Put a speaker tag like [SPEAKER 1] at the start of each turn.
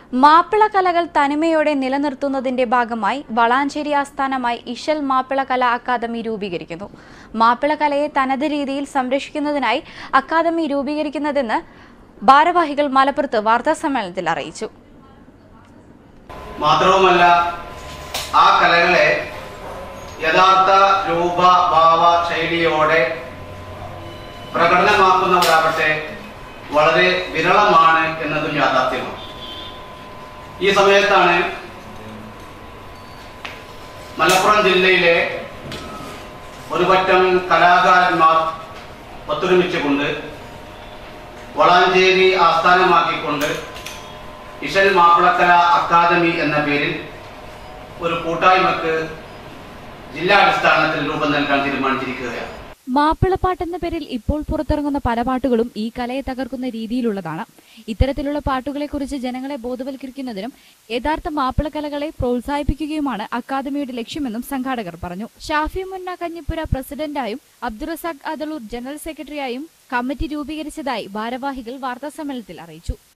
[SPEAKER 1] മാപ്പിള കലകൾ തനിമയോടെ നിലനിർത്തുന്നതിന്റെ ഭാഗമായി വളാഞ്ചേരി ആസ്ഥാനമായി ഇശൽ മാപ്പിള കലാ അക്കാദമി രൂപീകരിക്കുന്നു മാപ്പിള കലയെ തനത് രീതിയിൽ സംരക്ഷിക്കുന്നതിനായി അക്കാദമി രൂപീകരിക്കുന്നതെന്ന് ഭാരവാഹികൾ മലപ്പുറത്ത് വാർത്താസമ്മേളനത്തിൽ അറിയിച്ചു
[SPEAKER 2] മാത്രവുമല്ല ആ കലകളെ യഥാർത്ഥ രൂപ ഭാവ ശൈലിയോടെ പ്രകടനമാക്കുന്നവരാകട്ടെ വളരെ വിരളമാണ് എന്നതും യാഥാർത്ഥ്യമാണ് ഈ സമയത്താണ് മലപ്പുറം ജില്ലയിലെ ഒരു പറ്റം കലാകാരന്മാർ ഒത്തൊരുമിച്ചുകൊണ്ട് വളാഞ്ചേരി ആസ്ഥാനമാക്കിക്കൊണ്ട് ഇഷൽ മാപ്പിളക്കല അക്കാദമി എന്ന പേരിൽ ഒരു കൂട്ടായ്മക്ക് ജില്ലാടിസ്ഥാനത്തിൽ രൂപം നൽകാൻ തീരുമാനിച്ചിരിക്കുകയാണ്
[SPEAKER 3] മാപ്പിളപ്പാട്ട് എന്ന പേരിൽ ഇപ്പോൾ പുറത്തിറങ്ങുന്ന പല പാട്ടുകളും ഈ കലയെ തകർക്കുന്ന രീതിയിലുള്ളതാണ് ഇത്തരത്തിലുള്ള പാട്ടുകളെക്കുറിച്ച് ജനങ്ങളെ ബോധവൽക്കരിക്കുന്നതിനും യഥാർത്ഥ മാപ്പിള കലകളെ പ്രോത്സാഹിപ്പിക്കുകയുമാണ് അക്കാദമിയുടെ ലക്ഷ്യമെന്നും സംഘാടകർ പറഞ്ഞു ഷാഫി മുന്ന കഞ്ഞിപ്പുര പ്രസിഡന്റായും അബ്ദുറസാഖ് അദളൂർ ജനറൽ സെക്രട്ടറിയായും കമ്മിറ്റി രൂപീകരിച്ചതായി ഭാരവാഹികൾ വാർത്താസമ്മേളനത്തിൽ അറിയിച്ചു